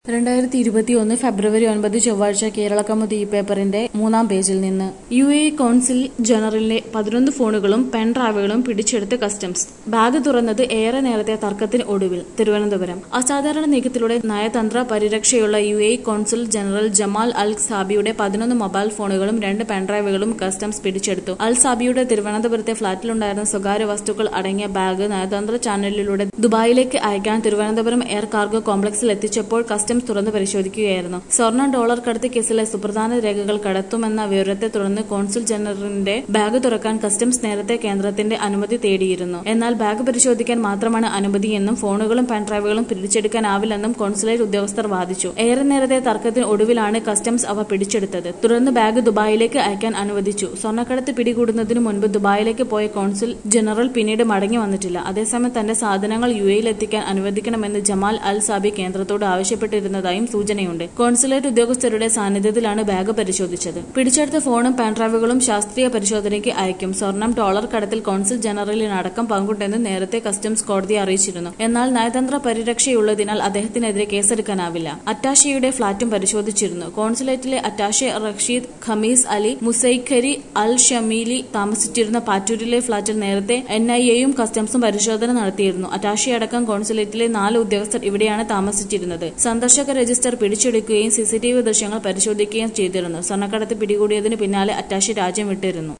രണ്ടായിരത്തി ഇരുപത്തിയൊന്ന് ഫെബ്രുവരി ഒൻപത് ചൊവ്വാഴ്ച കേരളകൗമുദി ഈ പേപ്പറിന്റെ മൂന്നാം പേജിൽ നിന്ന് യു എ കോൺസിൽ ജനറലിലെ പതിനൊന്ന് ഫോണുകളും പെൻഡ്രൈവുകളും പിടിച്ചെടുത്ത് കസ്റ്റംസ് ബാഗ് തുറന്നത് ഏറെ നേരത്തെ തർക്കത്തിന് ഒടുവിൽ തിരുവനന്തപുരം അസാധാരണ നീക്കത്തിലൂടെ നയതന്ത്ര പരിരക്ഷയുള്ള U A consul general Jamal al സാബിയുടെ പതിനൊന്ന് മൊബൈൽ ഫോണുകളും രണ്ട് പെൻഡ്രൈവുകളും കസ്റ്റംസ് പിടിച്ചെടുത്തു അൽ സാബിയുടെ തിരുവനന്തപുരത്തെ ഫ്ളാറ്റിലുണ്ടായിരുന്ന സ്വകാര്യ വസ്തുക്കൾ അടങ്ങിയ ബാഗ് നയതന്ത്ര ചാനലിലൂടെ ദുബായിലേക്ക് അയക്കാൻ തിരുവനന്തപുരം എയർ കാർഗോ കോംപ്ലക്സിൽ എത്തിച്ചപ്പോൾ കസ്റ്റംസ് തുറന്ന് പരിശോധിക്കുകയായിരുന്നു സ്വർണ്ണ ഡോളർ കടത്ത് കേസിലെ സുപ്രധാന രേഖകൾ കടത്തുമെന്ന വിവരത്തെ തുടർന്ന് കോൺസുൽ ജനറലിന്റെ ബാഗ് തുറക്കാൻ കസ്റ്റംസ് നേരത്തെ കേന്ദ്രത്തിന്റെ അനുമതി തേടിയിരുന്നു എന്നാൽ ബാഗ് പരിശോധിക്കാൻ മാത്രമാണ് അനുമതിയെന്നും ഫോണുകളും പെൻഡ്രൈവുകളും പിടിച്ചെടുക്കാനാവില്ലെന്നും കോൺസുലേറ്റ് ഉദ്യോഗസ്ഥർ വാദിച്ചു ഏറെ നേരത്തെ തർക്കത്തിന് ഒടുവിലാണ് കസ്റ്റംസ് അവ പിടിച്ചെടുത്തത് തുടർന്ന് ബാഗ് ദുബായിലേക്ക് അയക്കാൻ അനുവദിച്ചു സ്വർണ്ണക്കടത്ത് പിടികൂടുന്നതിനു മുൻപ് ദുബായിലേക്ക് പോയ കോൺസുൽ ജനറൽ പിന്നീട് മടങ്ങി വന്നിട്ടില്ല അതേസമയം തന്റെ സാധനങ്ങൾ യു എയിൽ എത്തിക്കാൻ അനുവദിക്കണമെന്ന് ജമാൽ അൽ സാബി കേന്ദ്രത്തോട് ആവശ്യപ്പെട്ടിരുന്നതായും സൂചനയുണ്ട് കോൺസുലേറ്റ് ഉദ്യോഗസ്ഥരുടെ സാന്നിധ്യത്തിലാണ് ബാഗ് പരിശോധിച്ചത് പിടിച്ചെടുത്ത ഫോണും പാൻഡ്രൈവുകളും ശാസ്ത്രീയ പരിശോധനയ്ക്ക് അയക്കും സ്വർണം ഡോളർ കടത്തിൽ കോൺസുൽ ജനറലിനടക്കം പങ്കുണ്ടെന്ന് നേരത്തെ കസ്റ്റംസ് കോടതിയെ അറിയിച്ചിരുന്നു എന്നാൽ നയതന്ത്ര പരിരക്ഷയുള്ളതിനാൽ അദ്ദേഹത്തിനെതിരെ കേസെടുക്കാനാവില്ല അറ്റാഷയുടെ ഫ്ളാറ്റും പരിശോധിച്ചിരുന്നു കോൺസുലേറ്റിലെ attache Rashid Khamis Ali Musaikhari al Shamili താമസിച്ചിരുന്ന പാറ്റൂരിലെ ഫ്ളാറ്റിൽ നേരത്തെ എൻ ഐ എയും കസ്റ്റംസും പരിശോധന നടത്തിയിരുന്നു അറ്റാഷെ അടക്കം കോൺസുലേറ്റിലെ നാല് ഉദ്യോഗസ്ഥർ ഇവിടെയാണ് താമസിച്ചിരുന്നത് സന്ദർശക രജിസ്റ്റർ പിടിച്ചെടുക്കുകയും സിസിടിവി ദൃശ്യങ്ങൾ പരിശോധിക്കുകയും ചെയ്തിരുന്നു സ്വർണ്ണക്കടത്ത് പിടികൂടിയതിനു പിന്നാലെ അറ്റാഷെ രാജ്യം വിട്ടിരുന്നു